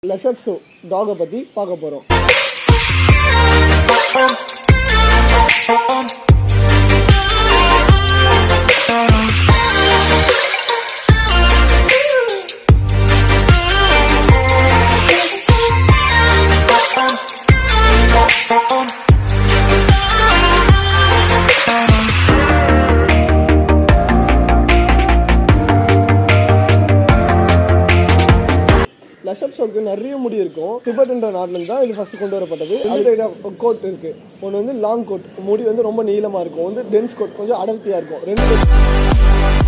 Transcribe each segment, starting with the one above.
லெஷப்ஸோ டாகை பற்றி பார்க்க போகிறோம் லெஷப்ஸோக்கு நிறைய முடி இருக்கும் திபெட்ன்ற நாட்டிலேருந்து தான் இது ஃபர்ஸ்ட் கொண்டு வரப்பட்டது ரெண்டு கோட் இருக்கு ஒன்று வந்து லாங் கோட் முடி வந்து ரொம்ப நீளமாக இருக்கும் வந்து டென்ஸ் கோட் கொஞ்சம் அடர்த்தியாக இருக்கும் ரெண்டு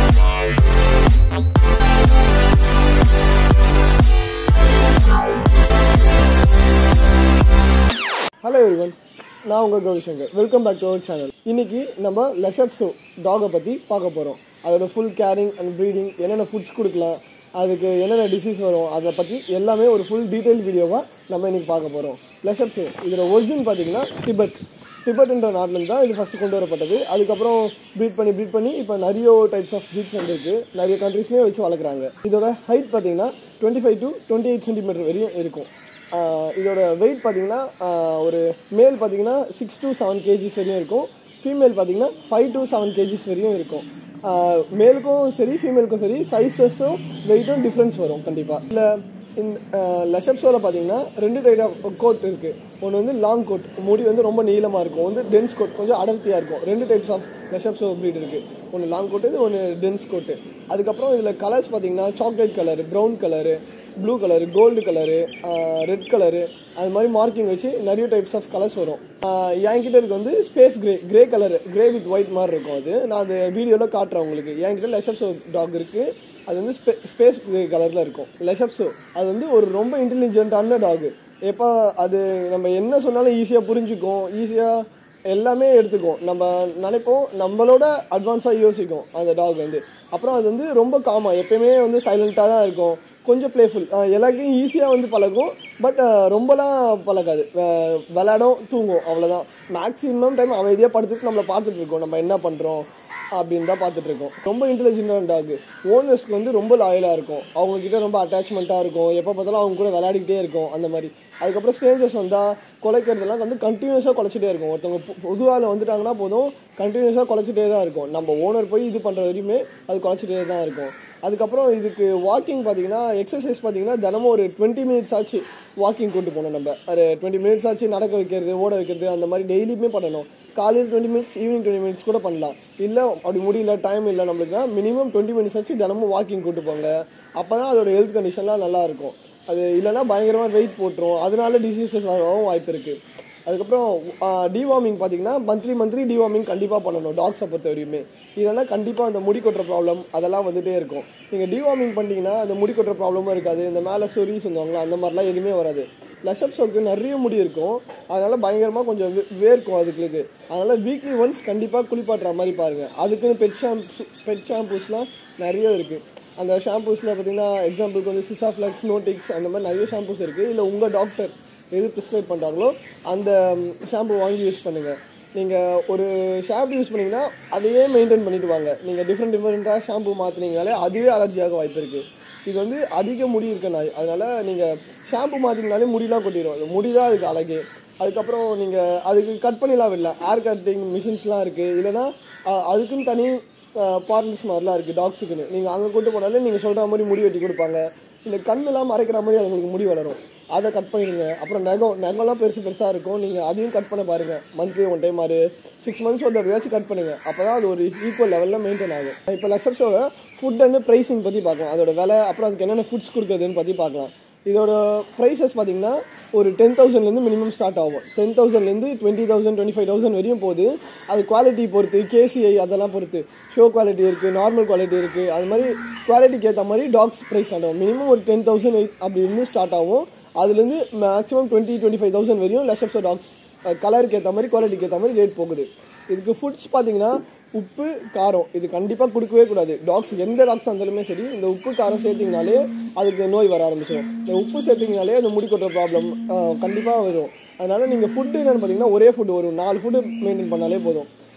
ஹலோ எவ்ரிவன் நான் உங்கள் Gowrishankar welcome back to our channel இன்னைக்கு நம்ம லெஷப்ஸோ டாகை பற்றி பார்க்க போகிறோம் அதோட ஃபுல் கேரிங் அண்ட் ப்ரீடிங் என்னென்ன ஃபுட்ஸ் கொடுக்கலாம் அதுக்கு என்னென்ன டிசீஸ் வரும் அதை பற்றி எல்லாமே ஒரு ஃபுல் டீட்டெயில் வீடியோவாக நம்ம இன்னைக்கு பார்க்க போகிறோம் லெஷப்ஸோ இதோட ஒரிஜின் பார்த்தீங்கன்னா டிபெட் டிபெட்ன்ற நாட்டிலேருந்து தான் இது ஃபஸ்ட்டு கொண்டு வரப்பட்டது அதுக்கப்புறம் ப்ரீட் பண்ணி ப்ரீட் பண்ணி இப்போ நிறைய டைப்ஸ் ஆஃப் ப்ரீட்ஸ் வந்துருக்கு நிறைய கண்ட்ரீஸ்லேயே வச்சு வளர்க்குறாங்க இதோட ஹைட் பார்த்தீங்கன்னா twenty five to twenty eight centimetre வரையும் இருக்கும் ஆஹ் இதோட வெயிட் பார்த்தீங்கன்னா ஆஹ் ஒரு மேல் பார்த்தீங்கன்னா சிக்ஸ் to செவன் கேஜிஸ் வரையும் இருக்கும் ஃபீமேல் பார்த்தீங்கன்னா ஃபைவ் to செவன் கேஜிஸ் வரையும் இருக்கும் ஆஹ் மேலுக்கும் சரி ஃபீமேலுக்கும் சரி சைஸஸும் வெயிட்டும் டிஃப்ரென்ஸ் வரும் கண்டிப்பாக இல்லை இந்த லெஷப்ஸோவில் பார்த்தீங்கன்னா ரெண்டு டைப் ஆஃப் கோட் இருக்குது ஒன்று வந்து லாங் கோட் முடி வந்து ரொம்ப நீளமாக இருக்கும் வந்து டென்ஸ் கோட் கொஞ்சம் அடர்த்தியாக இருக்கும் ரெண்டு டைப்ஸ் ஆஃப் லெஷப்ஸோ ப்ரீட் இருக்குது ஒன்று லாங் கோட்டு இது ஒன்று டென்ஸ் கோட்டு அதுக்கப்புறம் இதில் கலர்ஸ் பார்த்தீங்கன்னா chocolate colour brown colour blue colour gold colour red colour அது மாதிரி மார்க்கிங் வச்சு நிறைய டைப்ஸ் ஆஃப் கலர்ஸ் வரும் ஆஹ் என்கிட்ட இருக்கு வந்து space grey grey colour grey with white மாதிரி இருக்கும் அது நான் அது வீடியோவில் காட்டுறேன் உங்களுக்கு என்கிட்ட லெஷப்ஸோ டாக் இருக்குது அது வந்து ஸ்பே ஸ்பேஸ் கிரே கலரில் இருக்கும் லெஷப்ஸோ அது வந்து ஒரு ரொம்ப இன்டெலிஜென்ட்டான டாக் எப்போ அது நம்ம என்ன சொன்னாலும் ஈஸியாக புரிஞ்சுக்கும் ஈஸியாக எல்லாமே எடுத்துக்கும் நம்ம நினைப்போம் நம்மளோட அட்வான்ஸாக யோசிக்கும் அந்த டாக் வந்து அப்புறம் அது வந்து ரொம்ப காமாக எப்பயுமே வந்து சைலண்ட்டாக தான் இருக்கும் கொஞ்சம் ப்ளேஃபுல் எல்லாருக்கும் ஈஸியாக வந்து பழகும் பட் ரொம்பலாம் பழகாது அஹ் விளையாடும் தூங்கும் அவ்வளோதான் மேக்ஸிமம் டைம் அமைதியாக படுத்துட்டு நம்மளை பார்த்துட்டு இருக்கோம் நம்ம என்ன பண்ணுறோம் அப்படின்னு தான் பார்த்துட்டு இருக்கோம் ரொம்ப இன்டெலிஜென்டான டாக் ஓனர்ஸ்க்கு வந்து ரொம்ப லாயலாக இருக்கும் அவங்க கிட்ட ரொம்ப அட்டாச்மெண்ட்டாக இருக்கும் எப்போ பார்த்தாலும் அவங்க கூட விளையாடிக்கிட்டே இருக்கும் அந்த மாதிரி அதுக்கப்புறம் ஸ்ட்ரேஞ்சர்ஸ் வந்தால் குலைக்கிறதெல்லாம் வந்து கண்டினியூஸாக குலைச்சிட்டே இருக்கும் ஒருத்தவங்க பு- புது ஆள் வந்துட்டாங்கன்னா போதும் கண்டினியூஸாக குலைச்சிட்டே தான் இருக்கும் நம்ம ஓனர் போய் இது பண்ணுற வரையுமே அது குலைச்சிட்டே தான் இருக்கும் அதுக்கப்புறம் இதுக்கு வாக்கிங் பார்த்தீங்கன்னா எக்ஸசைஸ் பார்த்தீங்கன்னா தினமும் ஒரு டுவெண்ட்டி மினிட்ஸ் ஆச்சு வாக்கிங் கொண்டு போகணும் நம்ம ஒரு டுவெண்ட்டி மினிட்ஸ் ஆச்சு நடக்க வைக்கிறது ஓட வைக்கிறது அந்த மாதிரி டெய்லியுமே பண்ணணும் காலையில் twenty minutes evening twenty minutes கூட பண்ணலாம் இல்லை அப்படி முடியல டைம் இல்லை நம்மளுக்கு மினிமம் டுவெண்ட்டி மினிட்ஸ் ஆச்சு தினமும் வாக்கிங் கூட்டு போங்க அப்போ தான் அதோட ஹெல்த் கண்டிஷன்லாம் நல்லா இருக்கும் அது இல்லைன்னா பயங்கரமாக வெயிட் போட்டுரும் அதனால டிசீசஸ் வரவும் வாய்ப்பு இருக்குது அதுக்கப்புறம் டிவார்மிங் பார்த்தீங்கன்னா மந்த்லி மந்த்லி டிவார்மிங் கண்டிப்பாக பண்ணணும் டாக்ஸை பொறுத்த வரையுமே இல்லைன்னா கண்டிப்பாக அந்த முடி கொட்டுற ப்ராப்ளம் அதெல்லாம் வந்துட்டே இருக்கும் நீங்கள் டிவார்மிங் பண்ணிட்டீங்கன்னா அந்த முடி கொட்டுற ப்ராப்ளமும் இருக்காது இந்த மேலே சொறி சொல்லுவாங்களா அந்த மாதிரிலாம் எதுவுமே வராது லெஷப்ஸோக்கு நிறைய முடி இருக்கும் அதனால பயங்கரமாக கொஞ்சம் வே- வேர்க்கும் அதுக்கு அதனால வீக்லி ஒன்ஸ் கண்டிப்பாக குளிப்பாட்டுற மாதிரி பாருங்கள் அதுக்குன்னு பெட் ஷாம்பு பெட் ஷாம்பூஸ்லாம் நிறைய இருக்குது அந்த ஷாம்பூஸில் பார்த்தீங்கன்னா எக்ஸாம்பிளுக்கு வந்து சிசாஃப்ளக்ஸ் நோட்டிக்ஸ் அந்த மாதிரி நிறைய ஷாம்பூஸ் இருக்குது இல்லை உங்கள் டாக்டர் எது ப்ரிஸ்கிரைப் பண்ணுறாங்களோ அந்த ஷாம்பு வாங்கி யூஸ் பண்ணுங்கள் நீங்கள் ஒரு ஷாம்பு யூஸ் பண்ணீங்கன்னா அதையே மெயின்டைன் பண்ணிட்டு வாங்க நீங்கள் டிஃப்ரெண்ட் டிஃப்ரெண்ட்டாக ஷாம்பு மாற்றினீங்கனாலே அதுவே அலர்ஜியாக வாய்ப்பு இருக்குது இது வந்து அதிக முடி இருக்க நாய் அதனால் நீங்கள் ஷாம்பு மாற்றிங்கனாலே முடியெலாம் கொட்டிடும் அது முடி தான் அதுக்கு அழகு அதுக்கப்புறம் நீங்கள் அதுக்கு கட் பண்ணிலாம் விடல ஏர் கட்டிங் மிஷின்ஸ்லாம் இருக்குது இல்லைன்னா அஹ், அதுக்குன்னு தனி பார்ட்னர்ஸ் மாதிரிலாம் இருக்குது டாக்ஸுக்குன்னு நீங்கள் அங்கே கொண்டு போனாலே நீங்கள் சொல்கிற மாதிரி முடி வெட்டி கொடுப்பாங்க இந்த கண்ணெல்லாம் மறைக்கிற மாதிரி அதுங்களுக்கு முடி வளரும் அதை கட் பண்ணிடுங்க அப்புறம் நகம் நகம்லாம் பெருசு பெருசாக இருக்கும் நீங்கள் அதையும் கட் பண்ண பாருங்கள் மந்த்லி ஒன் டைம் ஆறு சிக்ஸ் மந்த்ஸ் ஒரு தடவையாச்சும் கட் பண்ணுங்க அப்போ தான் அது ஒரு ஈக்குவல் லெவலில் மெயின்டைன் ஆகும் இப்போ லெசர்ஸோட ஃபுட் அண்ட் ப்ரைஸிங் பற்றி பார்க்கலாம் அதோட விலை அப்புறம் அதுக்கு என்னென்ன ஃபுட்ஸ் கொடுக்குறதுன்னு பற்றி பார்க்கலாம் இதோட ப்ரைஸஸ் பார்த்தீங்கன்னா ஒரு டென் தௌசண்ட்லேருந்து மினிமம் ஸ்டார்ட் ஆகும் டென் தௌசண்ட்லேருந்து twenty thousand twenty five thousand வரையும் போகுது அது குவாலிட்டி பொறுத்து கேசிஐ அதெல்லாம் பொறுத்து ஷோ குவாலிட்டி இருக்குது நார்மல் குவாலிட்டி இருக்குது அது மாதிரி குவாலிட்டிக்கு ஏற்ற மாதிரி டாக்ஸ் ப்ரைஸ் ஆகும் மினிமம் ஒரு டென் தௌசண்ட் எயிட் அப்படி இருந்து ஸ்டார்ட் ஆகும் அதுலேருந்து maximum twenty twenty five thousand வரையும் லெஷப்ஸ் டாக்ஸ் கலருக்கு ஏற்ற மாதிரி குவாலிட்டிக்கு ஏற்ற மாதிரி ரேட் போகுது இதுக்கு ஃபுட்ஸ் பார்த்தீங்கன்னா உப்பு காரம் இது கண்டிப்பாக கொடுக்கவே கூடாது டாக்ஸ் எந்த டாக்ஸ் இருந்தாலுமே சரி இந்த உப்பு காரம் சேர்த்திங்கனாலே அதுக்கு நோய் வர ஆரம்பிச்சிடும் இந்த உப்பு சேர்த்திங்கனாலே அந்த முடி கொட்டுற ப்ராப்ளம் கண்டிப்பாக வரும் அதனால நீங்கள் ஃபுட்டு என்னென்னு பார்த்தீங்கன்னா ஒரே ஃபுட்டு ஒரு நாலு ஃபுட்டு மெயின்டைன் பண்ணாலே போதும்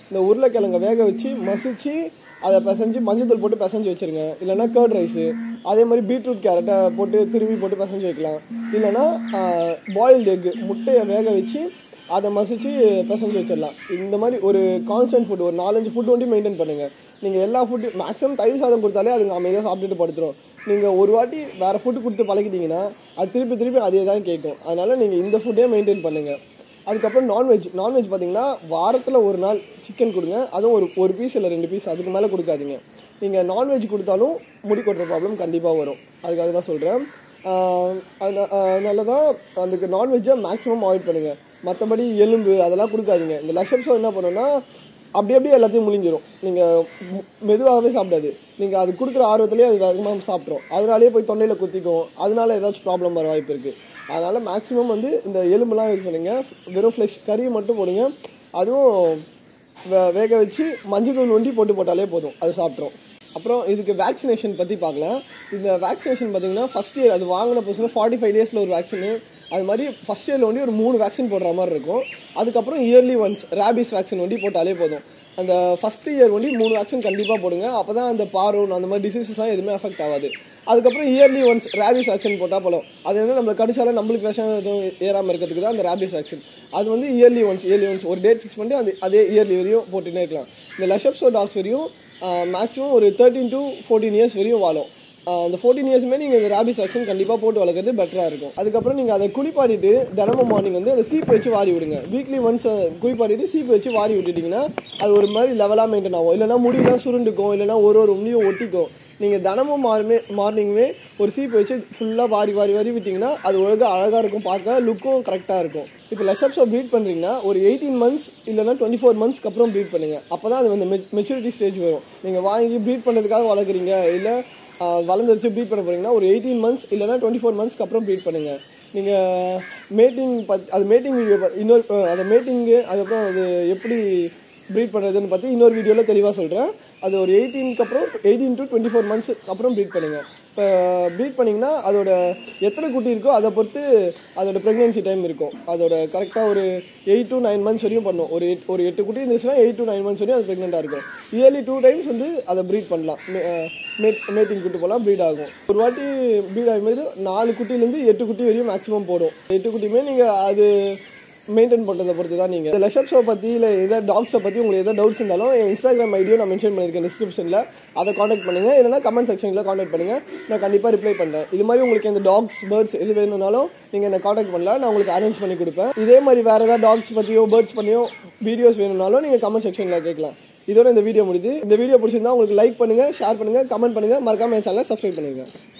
இந்த உருளைக்கிழங்கை வேக வச்சு மசிச்சு அதை பிசைஞ்சு மஞ்சள் போட்டு பிசைஞ்சு வச்சிருங்க இல்லைன்னா கர்ட் ரைஸு அதே மாதிரி பீட்ரூட் கேரட்டை போட்டு திருவி போட்டு பிசைஞ்சு வைக்கலாம் இல்லைன்னா பாயில்டு எக் முட்டையை வேக வச்சு அதை மசிச்சு பிசைஞ்சு வச்சிடலாம் இந்த மாதிரி ஒரு கான்ஸ்டன்ட் ஃபுட் ஒரு நாலஞ்சு ஃபுட் வந்து மெயின்டைன் பண்ணுங்கள் நீங்கள் எல்லா ஃபுட்டு மேக்ஸிமம் தயிர் சாதம் கொடுத்தாலே அதுங்க அமைதியாக சாப்பிட்டுட்டு படுத்துரும் நீங்கள் ஒரு வாட்டி வேறு ஃபுட்டு கொடுத்து பழகிட்டீங்கன்னா அது திருப்பி திருப்பி அதே தான் கேட்கும் அதனால் நீங்கள் இந்த ஃபுட்டே மெயின்டைன் பண்ணுங்கள் அதுக்கப்புறம் நான்வெஜ் நான்வெஜ் பார்த்தீங்கன்னா வாரத்தில் ஒரு நாள் சிக்கன் கொடுங்க அதுவும் ஒரு ஒரு பீஸ் இல்லை ரெண்டு பீஸ் அதுக்கு மேலே கொடுக்காதீங்க நீங்கள் நான்வெஜ் கொடுத்தாலும் முடி கொட்டுற ப்ராப்ளம் கண்டிப்பாக வரும் அதுக்காக தான் சொல்கிறேன் அதனால தான் அதுக்கு நான்வெஜ்ஜை மேக்ஸிமம் அவாய்ட் பண்ணுங்கள் மற்றபடி எலும்பு அதெல்லாம் கொடுக்காதீங்க இந்த லஷப்ஸோ என்ன பண்ணுன்னா அப்படி அப்படியே எல்லாத்தையும் முழிஞ்சிரும் நீங்கள் மெதுவாகவே சாப்பிடாது நீங்கள் அது கொடுக்குற ஆர்வத்திலேயே அது வேகமாக சாப்பிட்றோம் அதனாலேயே போய் தொண்டையில் குத்திக்கும் அதனால ஏதாச்சும் ப்ராப்ளம் வர வாய்ப்பு இருக்குது அதனால் மேக்ஸிமம் வந்து இந்த எலும்புலாம் யூஸ் பண்ணுங்க வெறும் ஃப்ளெஷ் கறி மட்டும் போடுங்க அதுவும் வே வேக வச்சு மஞ்சள் தூள் ஒண்டி போட்டு போட்டாலே போதும் அது சாப்பிட்றோம் அப்புறம் இதுக்கு வேக்சினேஷன் பற்றி பார்க்கலாம் இந்த வேக்சினேஷன் பார்த்தீங்கன்னா ஃபஸ்ட் இயர் அது வாங்கின புதுசில் ஃபார்ட்டி ஃபைவ் டேஸில் ஒரு வேக்சினு அது மாதிரி ஃபஸ்ட் இயரில் வந்து ஒரு மூணு வேக்சின் போடுற மாதிரி இருக்கும் அதுக்கப்புறம் இயர்லி ஒன்ஸ் ரேபிஸ் வேக்சின் ஒண்டி போட்டாலே போதும் அந்த ஃபஸ்ட் இயர் ஒண்டி மூணு வேக்சின் கண்டிப்பாக போடுங்க அப்போ தான் அந்த பாரோன் அந்த மாதிரி டிசீசஸ்லாம் எதுவுமே அஃபெக்ட் ஆகாது அதுக்கப்புறம் இயர்லி ஒன்ஸ் ரேபிஸ் வேக்சின் போட்டால் போதும் அது வந்து நம்மளை கடிச்சாலும் நம்மளுக்கு விஷம் எதுவும் ஏறாமல் இருக்கிறதுக்கு தான் அந்த ரேபிஸ் வேக்சின் அது வந்து இயர்லி ஒன்ஸ் இயர்லி ஒன்ஸ் ஒரு டேட் ஃபிக்ஸ் பண்ணி அது அதே இயர்லி வரையும் போட்டுன்னே இருக்கலாம் இந்த லஷப்ஸோ டாக்ஸ் வரையும் மேக்ஸிமம் ஒரு தேர்ட்டின் டு ஃபோர்டீன் இயர்ஸ் வரையும் வாழும் அந்த ஃபோர்டீன் இயர்ஸுமே நீங்கள் இந்த ரேபிஸ் வேக்சின் கண்டிப்பாக போட்டு வளர்க்குறது பெட்டராக இருக்கும் அதுக்கப்புறம் நீங்கள் அதை குளிப்பாட்டிட்டு தினமும் மார்னிங் வந்து அந்த சீப்பு வச்சு வாரி விடுங்க வீக்லி ஒன்ஸ் குளிப்பாட்டிட்டு சீப்பு வச்சு வாரி விட்டுட்டிங்கன்னா அது ஒரு மாதிரி லெவலாக மெயின்டைன் ஆகும் இல்லைனா முடியெல்லாம் சுருண்டுக்கும் இல்லைனா ஒரு ஒரு முடியும் ஒட்டிக்கும் நீங்கள் தினமும் மார்மே மார்னிங்குமே ஒரு சீப்பு வச்சு ஃபுல்லாக வாரி வாரி வாரி விட்டிங்கன்னா அது ஒழுங்காக அழகாக இருக்கும் பார்க்க லுக்கும் கரெக்டாக இருக்கும் இப்போ லெஷப்ஸை ப்ரீட் பண்ணுறீங்கன்னா ஒரு எயிட்டீன் மந்த்ஸ் இல்லைனா டுவெண்ட்டி ஃபோர் மந்த்ஸ்க்கு அப்புறம் ப்ரீட் பண்ணுங்கள் அப்போ தான் அது வந்து மெச்சூரிட்டி ஸ்டேஜ் வரும் நீங்கள் வாங்கி ப்ரீட் பண்ணுறதுக்காக வளர்க்குறீங்க இல்லை வளர்ந்துருச்சு ப்ரீட் பண்ண போகிறீங்கன்னா ஒரு எயிட்டீன் மந்த்ஸ் இல்லைனா டுவெண்ட்டி ஃபோர் மந்த்ஸ்க்கு அப்புறம் ப்ரீட் பண்ணுங்கள் நீங்கள் மேட்டிங் பத் அது மேட்டிங் வீடியோ இன்னொரு அந்த மேட்டிங்கு அதுக்கப்புறம் அது எப்படி ப்ரீட் பண்ணுறதுன்னு பற்றி இன்னொரு வீடியோவில் தெளிவாக சொல்கிறேன் அது ஒரு எயிட்டீனுக்கு அப்புறம் eighteen to twenty four months அப்புறம் ப்ரீட் பண்ணுங்கள் இப்போ ப்ரீட் பண்ணிங்கன்னா அதோட எத்தனை குட்டி இருக்கோ அதை பொறுத்து அதோட ப்ரெக்னென்சி டைம் இருக்கும் அதோட கரெக்டாக ஒரு எயிட் டு நைன் மந்த்ஸ் வரையும் பண்ணும் ஒரு எட் ஒரு எட்டு குட்டி இருந்துச்சுன்னா எயிட் டு நைன் மந்த்ஸ் வரையும் அது ப்ரெக்னெண்ட்டாக இருக்கும் இயர்லி டூ டைம்ஸ் வந்து அதை ப்ரீட் பண்ணலாம் மேட் மேட்டிங் கூட்டு போகலாம் ப்ரீட் ஆகும் ஒரு வாட்டி ப்ரீட் ஆகும்போது நாலு குட்டிலேருந்து எட்டு குட்டி வரையும் மேக்ஸிமம் போடும் எட்டு குட்டியுமே நீங்கள் அது மெயின்டைன் பண்ணுறதை பொறுத்து தான் நீங்கள் இந்த லெஷப்ஸை பற்றி இல்லை எதாவது டாக்ஸை பற்றி உங்களுக்கு எதாவது டவுட்ஸ் இருந்தாலும் என் இன்ஸ்டாகிராம் ஐடியோ நான் மென்ஷன் பண்ணியிருக்கேன் டிஸ்கிரிப்ஷனில் அதை காண்டாக்ட் பண்ணுங்கள் இல்லைனா கமெண்ட் செக்ஷனில் காண்டாக்ட் பண்ணுங்கள் நான் கண்டிப்பாக ரிப்ளை பண்ணுறேன் இது மாதிரி உங்களுக்கு இந்த டாக்ஸ் பேர்ட்ஸ் எது வேணும்னாலும் நீங்கள் என்னை காண்டாக்ட் பண்ணலாம் நான் உங்களுக்கு அரேஞ்ச் பண்ணி கொடுப்பேன் இதே மாதிரி வேறு ஏதாவது டாக்ஸ் பற்றியோ பேர்ட்ஸ் பற்றியோ வீடியோஸ் வேணும்னாலும் நீங்கள் கமெண்ட் செக்ஷனில் கேட்கலாம் இதோட இந்த வீடியோ முடியுது இந்த வீடியோ பிடிச்சிருந்தா உங்களுக்கு லைக் பண்ணுங்கள் ஷேர் பண்ணுங்கள் கமெண்ட் பண்ணுங்கள் மறக்காம என் சேனலை சப்ஸ்கிரைப் பண்ணிடுங்க